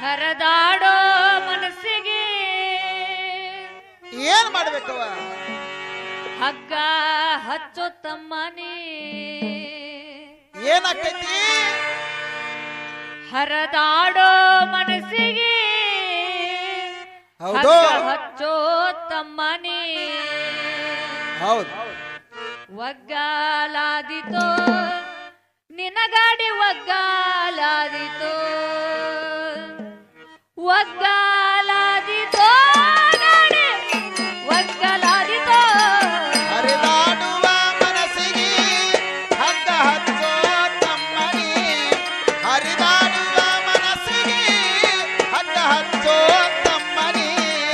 ಹರದಾಡೋ ಮನಸ್ಸಿಗೆ ಏನ್ ಮಾಡ್ಬೇಕವ ಹಗ್ಗ ಹಚ್ಚೋ ತಮ್ಮನಿ ಏನಾಕೈತಿ ಹರದಾಡೋ ಮನಸ್ಸಿಗೆ ಹೌದು. ಹಗ್ಗ ಹಚ್ಚೋ ತಮ್ಮನಿ ಹೌದು ಒಗ್ಗಾಲಾದಿತೋ ನಿನಗಾಡಿ ಒಗ್ಗಾಲಾದಿತೋ ಒಗ್ಗಾಲಾದಿತೋ ಗಾಡಿ ಒಗ್ಗಲಾದಿತೋ ಹರಿದಾಡುವ ಮನಸ್ಸಿಗೆ ಹಗ್ಗ ಹಚ್ಚೋ ತಮ್ಮನಿ ಹರಿದಾಡುವ ಮನಸ್ಸಿಗೆ ಹಗ್ಗ ಹಚ್ಚೋ ತಮ್ಮನಿ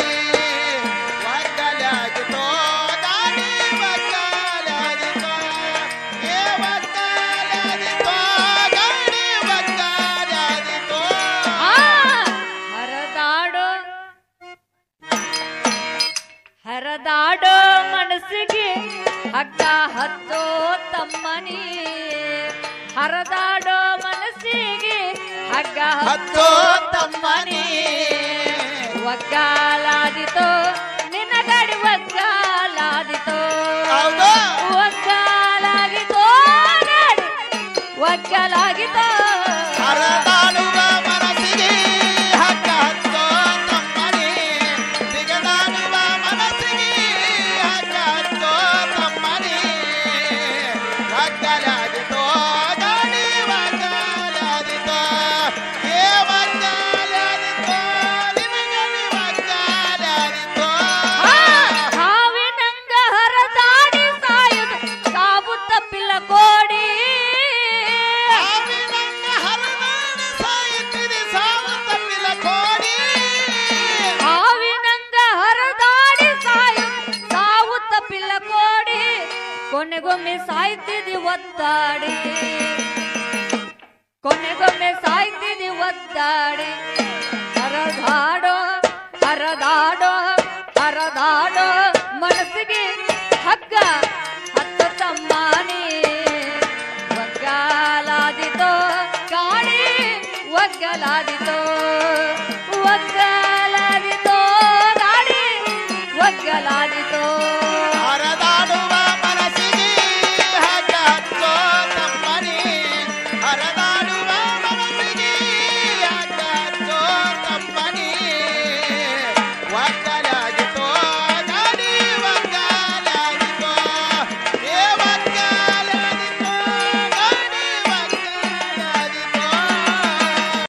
ಒಗ್ಗಲಾಗಿತೋ ಗಾಡಿ ಒಗ್ಗಲಾಗಿತೋ ಏ ಒಗ್ಗಲಾಗಿತೋ ಗಾಡಿ ಒಗ್ಗಲಾಗಿತೋ ಆ, ಹರದಾಡೋ ಹರದಾಡೋ ಮನಸ್ಸಿಗೆ ಹಗ್ಗ ಹತ್ತೋ ತಮ್ಮನಿ ಹರದಾಡೋ ಮನಸ್ಸಿಗೆ ಹಗ್ಗ ಹತ್ತೋ ತಮ್ಮನಿ ಒಗ್ಗಾಲಾದಿತೋ ನಿನಗಡಿ ಒಗ್ಗಾಲಾದಿತೋ ಹೌದು. ಒಗ್ಗಾಲಾಗಿತೋ ಗಾಡಿ ಒಗ್ಗಲಾಗಿತೋ ಹರದಾಡುವ ಮನಸ್ಸಿಗೆ ಹಗ್ಗ ಹಚ್ಚೋ ತಮ್ಮನಿ ಸಿಗದಾಡುವ ಮನಸ್ಸಿಗೆ ಹಗ್ಗ ಹಚ್ಚೋ ತಮ್ಮನಿ ಒಗ್ಗಲಾಗಿತೋ ಗಾಡಿ ಒಗ್ಗಲಾಗಿತೋ ಏ ಒಗ್ಗಲಾಗಿತೋ ನಿಮಗಲಿ ಒಗ್ಗಲಾಗಿತೋ ಹಾವಿನಂಗ ಹರದಾಡಿ ಸಾಯುದು ಸಾವು ತಪ್ಪಿಲ್ಲ ಕೋಡಿ ಸಾವಿರನ್ನ ಹರನಾಡಿ ಸಾಯುತ್ತಿದೆ ಸಾವು ತಪ್ಪಿಲ್ಲ ಕೋಡಿ ಹಾವಿನಂಗ ಹರದಾಡಿ ಸಾಯು ಸಾವು ತಪ್ಪಿಲ್ಲ ಕೋಡಿ ಕೊನೆಗೊಮ್ಮೆ ಸಾಯ್ತಿದಿ ಒದ್ದಾಡಿ ಕೊನೆಗೊಮ್ಮೆ ಸಾಯ್ತಿದಿ ಒದ್ದಾಡಿ ಹರದಾಡೋ ಹರದಾಡೋ ಹರದಾಡೋ ಮನಸ್ಸಿಗೆ ಹಗ್ಗ ಹತ್ತು ತಮ್ಮಾನಿ ಒಗ್ಗಲಾದಿತೋ ಗಾಳಿ ಒಗ್ಗಲಾದಿತೋ ಒಗ್ಗ